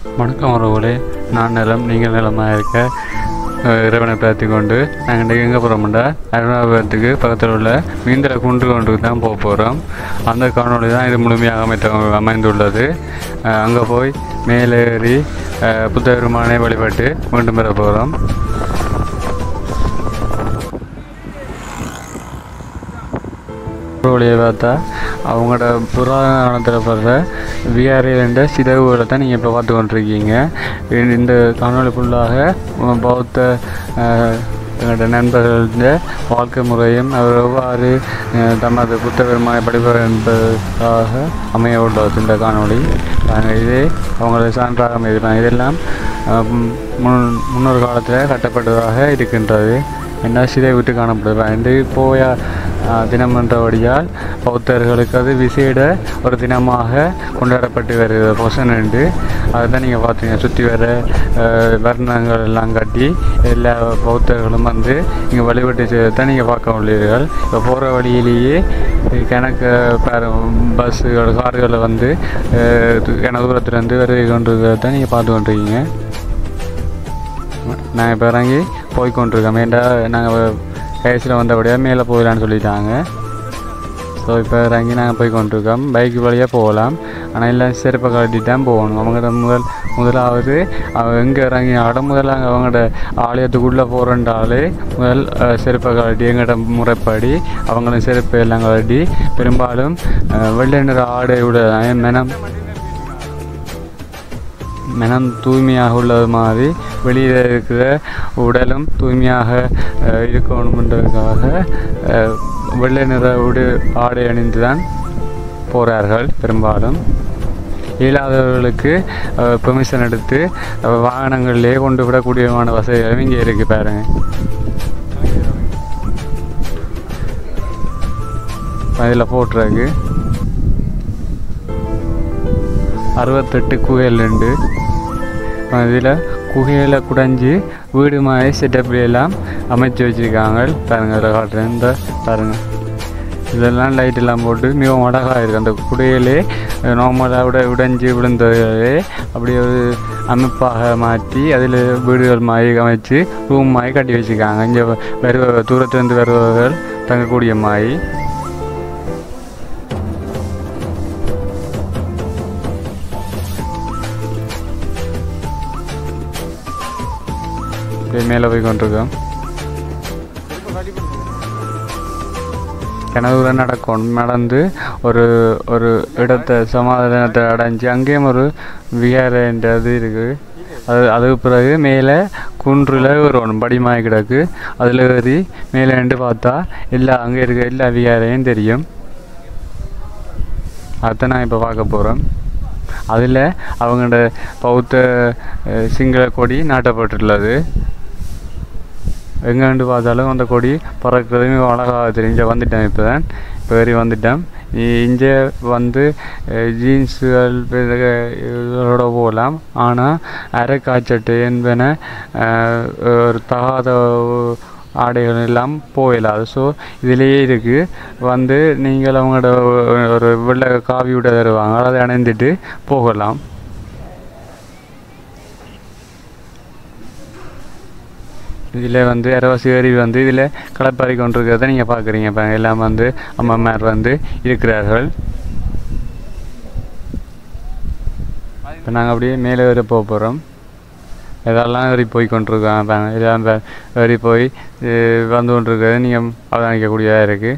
வணக்கம் உறவுகளே நான் நிலம் நீங்கள் நிலமாக இருக்க அஹ், இறைவனை பிரார்த்தி கொண்டு நாங்கள் இன்றைக்கு எங்கே போகிறோம்டா அருணாபுரத்துக்கு பக்கத்தில் உள்ள மீந்திர குன்று ஒன்றுக்கு தான் போக போகிறோம் அந்த காணொளி தான் இது முழுமையாக அமைத்த அமைந்துள்ளது அங்கே போய் மேலேறி அஹ், புத்த பெருமானை வழிபட்டு மீண்டும் பெற போகிறோம் வழியை பார்த்தா அவங்களோட புராணத்தில் படுற விஆர்ஏன்ற சிதவுகளை தான் நீங்கள் இப்போ பார்த்து கொண்டிருக்கீங்க இந்த- இந்த காணொளி ஃபுல்லாக உம், பௌத்த அஹ், எங்களோட நண்பர்கள வாழ்க்கை முறையும் அவர் எவ்வாறு அஹ், தமது புத்த பெருமானை படிப்பார் என்பதற்காக அமைய உள்ளது இந்த காணொளி நாங்கள் இதே அவங்களோட சான்றாக அமைதிருப்பாங்க இதெல்லாம் அஹ், முன் முன்னொரு காலத்தில் கட்டப்பட்டதாக இருக்கின்றது என்ன சிதை விட்டு காணப்படுது என்று போய தினம் என்றபடியால் பௌத்தர்களுக்கு அது விசேட ஒரு தினமாக கொண்டாடப்பட்டு வருகிறது பொசன் என்று அதை தான் நீங்கள் பார்த்தீங்க சுற்றி வர அஹ், வர்ணங்கள் எல்லாம் கட்டி எல்லா பௌத்தர்களும் வந்து இங்கே வழிபட்டு செய்வதை தான் நீங்கள் பார்க்க உள்ளீர்கள் இப்போ போகிற வழியிலேயே கணக்கு பேர பஸ்ஸுகள் கார்களை வந்து அஹ், கன தூரத்துலேருந்து வருகை கொண்டிருக்கிறத தான் நீங்கள் பார்த்து கொண்டிருக்கீங்க நான் இப்போ இறங்கி போய் கொண்டிருக்கேன் ஏன்டா நாங்கள் கடைசியில் வந்தபடியாக மேலே போகலான்னு சொல்லிட்டாங்க ஸோ இப்போ இறங்கி நாங்கள் போய் கொண்டிருக்கோம் பைக் வழியாக போகலாம் ஆனால் எல்லாம் செருப்பை கழட்டி தான் போகணும் அவங்கள்ட்ட முதல் முதலாவது அவங்க எங்கே இறங்கினால முதல்ல அங்கே அவங்களோட ஆலயத்துக்குள்ளே போகிறண்டாலே முதல் அஹ், செருப்பை கழட்டி எங்கள்கிட்ட முறைப்படி அவங்களும் செருப்பு எல்லாம் கழட்டி பெரும்பாலும் அஹ், வெள்ளை நிற ஆடை விட மெனம் மனம் தூய்மையாக உள்ளது மாதிரி வெளியில் இருக்கிற உடலும் தூய்மையாக அஹ், இருக்கணுமென்றதுக்காக அஹ், வெள்ளை நிற உடு ஆடை அணிந்து தான் போகிறார்கள் பெரும்பாலும் இயலாதவர்களுக்கு பெர்மிஷன் எடுத்து அஹ், வாகனங்களிலே கொண்டு விடக்கூடியமான வசதிகளும் இங்கே இருக்குது பாருங்க அதில் போட்டிருக்கு அறுபத்தெட்டு குகைகள் உண்டு இதில் குகையில் குடைஞ்சி வீடு மாதிரி செட்டப்ல எல்லாம் அமைச்சு வச்சுருக்காங்க பாருங்க அதில் காட்டுறேன் இந்த பாருங்க இதெல்லாம் லைட் எல்லாம் போட்டு மிகவும் அழகாக இருக்குது அந்த குடையிலே நார்மலாக விட உடைஞ்சு விழுந்ததே அப்படியே ஒரு அமைப்பாக மாற்றி அதில் வீடுகள் மாதிரி அமைச்சு ரூம் மாதிரி கட்டி வச்சுருக்காங்க இங்கே வருவ தூரத்துலேருந்து வருபவர்கள் தங்கக்கூடிய மாதிரி அப்படியே மேலே போய் கொண்டிருக்கோம் கிணறுல நடக்கணும் நடந்து ஒரு ஒரு இடத்தை சமாதானத்தை அடைஞ்சு அங்கேயும் ஒரு விகாரன்றது இருக்குது அது அதுக்கு பிறகு மேலே குன்றில் வரணும் படிமாய் கிடக்கு அதில் ஏறி மேலே நின்று பார்த்தா எல்லா அங்கே இருக்க எல்லா விகாரையும் தெரியும் அதை நான் இப்போ பார்க்க போகிறோம் அதில் அவங்களோட பௌத்த அஹ், சிங்கள கொடி நாட்டப்பட்டுள்ளது எங்கேண்டு பார்த்தாலும் அந்த கொடி பறக்கிறது மிக அழகாக தெரியும் இங்கே வந்துட்டேன் இப்போ தான் இப்போ ஏறி வந்துட்டேன் இங்கே வந்து ஜீன்ஸுகள் இதோட போகலாம் ஆனால் அரை காய்ச்சட்டு என்பன அஹ், ஒரு தகாத ஆடைகள் எல்லாம் போயிடாது ஸோ இதிலேயே இருக்குது வந்து நீங்கள் அவங்களோட ஒரு வெள்ளை காவி விட தருவாங்க அதை அணைந்துட்டு போகலாம் இதில் வந்து இரவாசி ஏரி வந்து இதில் களப்பாரி கொண்டிருக்கிறத நீங்கள் பார்க்குறீங்க இப்போ எல்லாம் வந்து அம்மாமார் வந்து இருக்கிறார்கள் இப்போ நாங்கள் அப்படியே மேலே ஏறி போக போகிறோம் இதெல்லாம் ஏறி போய் கொண்டிருக்கோம் இப்போ இதெல்லாம் இப்போ ஏறி போய் அஹ், வந்து கொண்டிருக்கிறது நீங்கள் அவதானிக்கக்கூடியதாக இருக்குது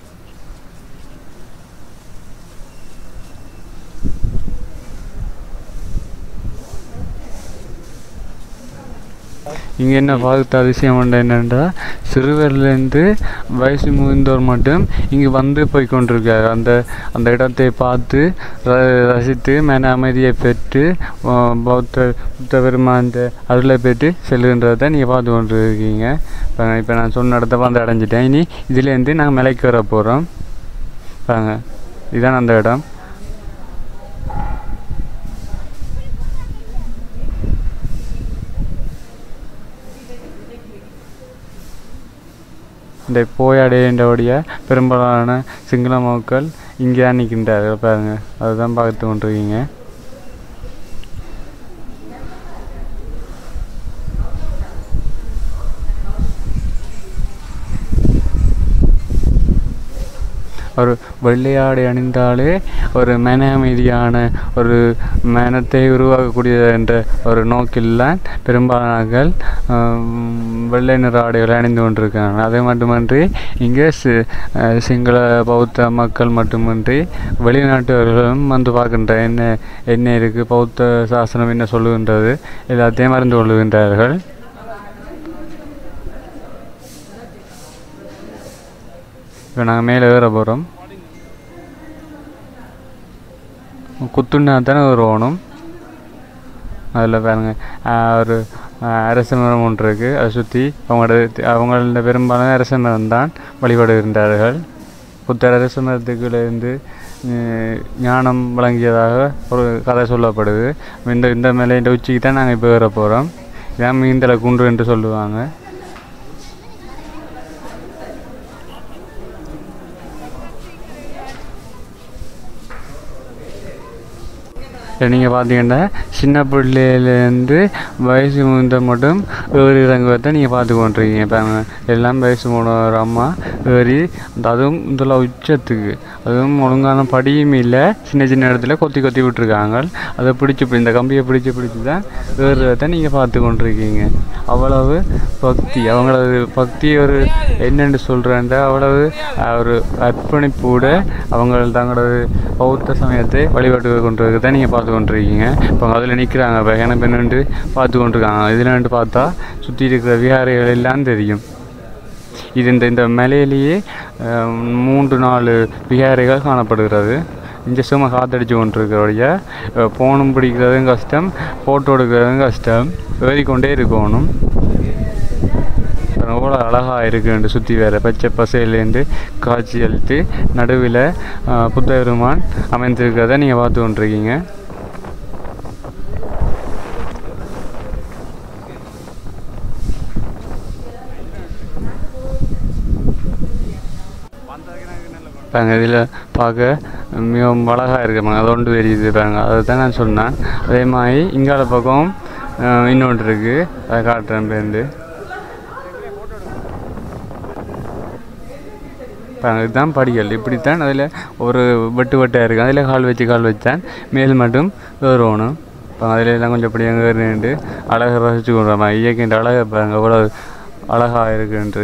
இங்கே என்ன பார்த்த அதிசயம் உண்டு என்னென்னா சிறுவர்லேருந்து வயசு முதிர்ந்தோர் மட்டும் இங்கே வந்து போய் கொண்டிருக்காரு அந்த அந்த இடத்தை பார்த்து ர- ரசித்து மன அமைதியை பெற்று ஆஹ், பௌத்த புத்த பெருமான் அருளை பெற்று செல்கின்றதை நீங்கள் பார்த்து கொண்டு இருக்கீங்க இப்போ இப்போ நான் சொன்ன இடத்த வந்து அடைஞ்சிட்டேன் இனி இதுலேருந்து நாங்கள் மலைக்கு வர போகிறோம் பாருங்க இதுதான் அந்த இடம் இந்த போயாடையண்டோடைய பெரும்பாலான சிங்கள மக்கள் இங்கே தான் நிற்கின்றார்கள் பாருங்க அதுதான் பார்த்து கொண்டிருக்கீங்க ஒரு வெள்ளையாடை அணிந்தாலே ஒரு மன அமைதியான ஒரு மனத்தை உருவாக்கக்கூடிய என்ற ஒரு நோக்கில்தான் பெரும்பாலானர்கள் ஆம், வெள்ளை நிற ஆடைகளை அணிந்து கொண்டிருக்காங்க அது மட்டுமன்றி இங்கே சி அஹ் சிங்கள பௌத்த மக்கள் மட்டுமின்றி வெளிநாட்டவர்களும் வந்து பார்க்கின்ற என்ன என்ன இருக்குது பௌத்த சாசனம் என்ன சொல்லுகின்றது எல்லாத்தையும் அறிந்து கொள்ளுகின்றார்கள் இப்போ நாங்கள் மேலே ஏற போகிறோம் குத்துன்னா தானே வருவோணும் அதில் பாருங்க ஆஹ் ஒரு ஆஹ் அரச மரம் ஒன்று இருக்குது அதை சுற்றி அவங்களோட அவங்கள பெரும்பாலான அரச மரம் தான் வழிபடுகின்றார்கள் புத்தர் அரச மரத்துக்குள்ளேருந்து ஞானம் வழங்கியதாக ஒரு கதை சொல்லப்படுது இந்த இந்த மேலே இந்த உச்சிக்கு தான் நாங்கள் இப்போ ஏற போகிறோம் இதான் மீந்தலை குன்று என்று சொல்லுவாங்க நீங்கள் பார்த்தீங்கன்னா சின்ன பிள்ளையிலேருந்து வயசு முந்த மட்டும் ஏறி இறங்குவதை நீங்கள் பார்த்து கொண்டிருக்கீங்க பாருங்க எல்லாம் வயசு மூணு ஒரு அம்மா ஏறி அந்த அதுவும் இதில் உச்சத்துக்கு அதுவும் ஒழுங்கான படியும் இல்லை சின்ன சின்ன இடத்துல கொத்தி கொத்தி விட்டுருக்காங்க அதை பிடிச்சி இப்படி இந்த கம்பியை பிடிச்சி பிடிச்சி தான் ஏறுறதை நீங்கள் பார்த்து கொண்டிருக்கீங்க அவ்வளவு பக்தி அவங்களது பக்தி ஒரு என்னென்னு சொல்கிறேன் அவ்வளவு அஹ், ஒரு அர்ப்பணிப்போட அவங்க தங்களது பௌத்த சமயத்தை வழிபாட்டு கொண்டிருக்கிறத தான் நீங்கள் பார்த்து கொண்டிருக்கீங்க இப்போ அதில் நிற்கிறாங்க இப்போ எனக்கு என்னென்று பார்த்து கொண்டிருக்காங்க இதில் நின்று பார்த்தா சுற்றி இருக்கிற விகாரைகள் எல்லாம் தெரியும் இது இந்த இந்த மலையிலேயே அஹ், மூன்று நாலு விகாரைகள் காணப்படுகிறது இங்கே சும்மா காத்தடிச்சு கொண்டிருக்கிறோடைய போனும் பிடிக்கிறதும் கஷ்டம் ஃபோட்டோ எடுக்கிறதும் கஷ்டம் ஏறிக்கொண்டே இருக்கணும் எவ்வளோ அழகாக இருக்குன்னு சுற்றி வேறு பச்சை பசையிலேருந்து காட்சி அளித்து நடுவில் புத்த பெருமான் அமைந்திருக்கிறத நீங்கள் பார்த்து கொண்டிருக்கீங்க பாருங்க இதில் பார்க்க மிகவும் அழகாக இருக்குமாங்க அது ஒன்று தெரியுது பாருங்க அதை தான் நான் சொன்னேன் அதே மாதிரி இங்கால பக்கம் அஹ், இன்னொன்று இருக்குது அதை காட்டுறேன் பேருந்து பாருங்க இதுதான் படிகள் இப்படித்தான் அதில் ஒரு வெட்டு வெட்டாக இருக்குது அதில் கால் வச்சு கால் வச்சான் மேல் மட்டும் ஏறுவணும் இப்போ அதில் எல்லாம் கொஞ்சம் இப்படி அங்கே ஏறிண்டு அழகை ரசிச்சு கொள்கிறோம் இயக்கின்ற அழகை பாருங்க எவ்வளோ அழகாக இருக்குன்ட்டு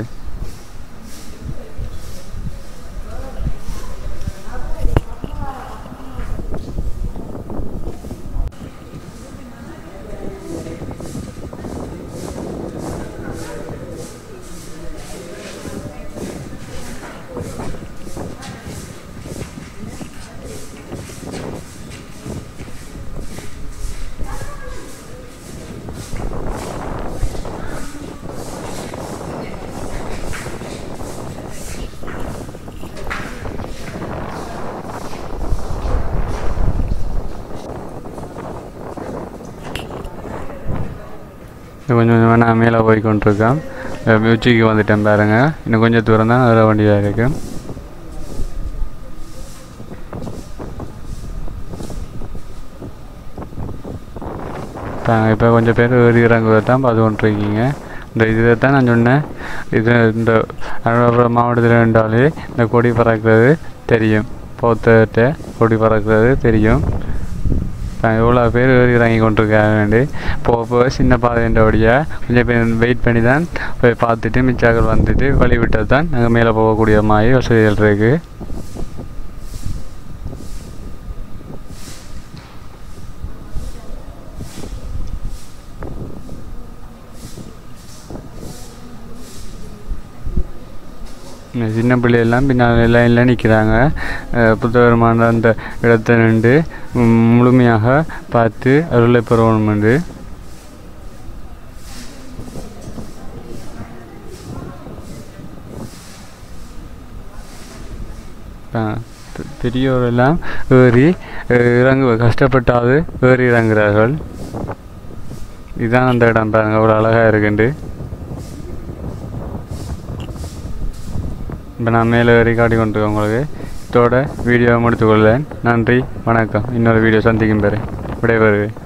இன்னும் கொஞ்சம் கொஞ்சமாக நான் மேலே போய் கொண்டிருக்கேன் அஹ் உச்சிக்கு வந்துட்டேன் பாருங்க இன்னும் கொஞ்சம் தூரம் தான் வர வேண்டியதாக இருக்கு இப்போ கொஞ்சம் பேர் ஏறி இறங்குவதை தான் பார்த்து கொண்டிருக்கீங்க இந்த இதை தான் நான் சொன்னேன் இது இந்த அனுராபுரம் மாவட்டத்தில் இருந்தாலே இந்த கொடி பறக்கிறது தெரியும் பௌத்தத்தை கொடி பறக்கிறது தெரியும் இப்போ எவ்வளோ பேர் ஏறி இறங்கி கொண்டிருக்காங்க வேண்டி போக போக சின்ன பாதைன்றபடியாக கொஞ்சம் பேர் வெயிட் பண்ணி தான் போய் பார்த்துட்டு மிச்சாக்கள் வந்துட்டு வழி விட்டது தான் நாங்கள் மேலே போகக்கூடிய மாதிரி வசதிகள் இருக்குது இந்த சின்ன பிள்ளையெல்லாம் பின்னால் எல்லாம் எல்லாம் நிற்கிறாங்க புத்தகரமான அந்த இடத்தை நின்று ம், முழுமையாக பார்த்து அருளை பெறணும் என்று அஹ், பெ- பெரியோரெல்லாம் ஏறி அஹ், இறங்கு கஷ்டப்பட்டாவது ஏறி இறங்குறார்கள் இதுதான் அந்த இடம் பாருங்க அவ்வளோ அழகாக இருக்குண்டு இப்போ நான் மேலே ரெக்கார்டி கொண்டு உங்களுக்கு இதோட வீடியோவை முடித்துக்கொள்வேன் நன்றி வணக்கம் இன்னொரு வீடியோ சந்திக்கும் பேர் விடைபெறுவேன்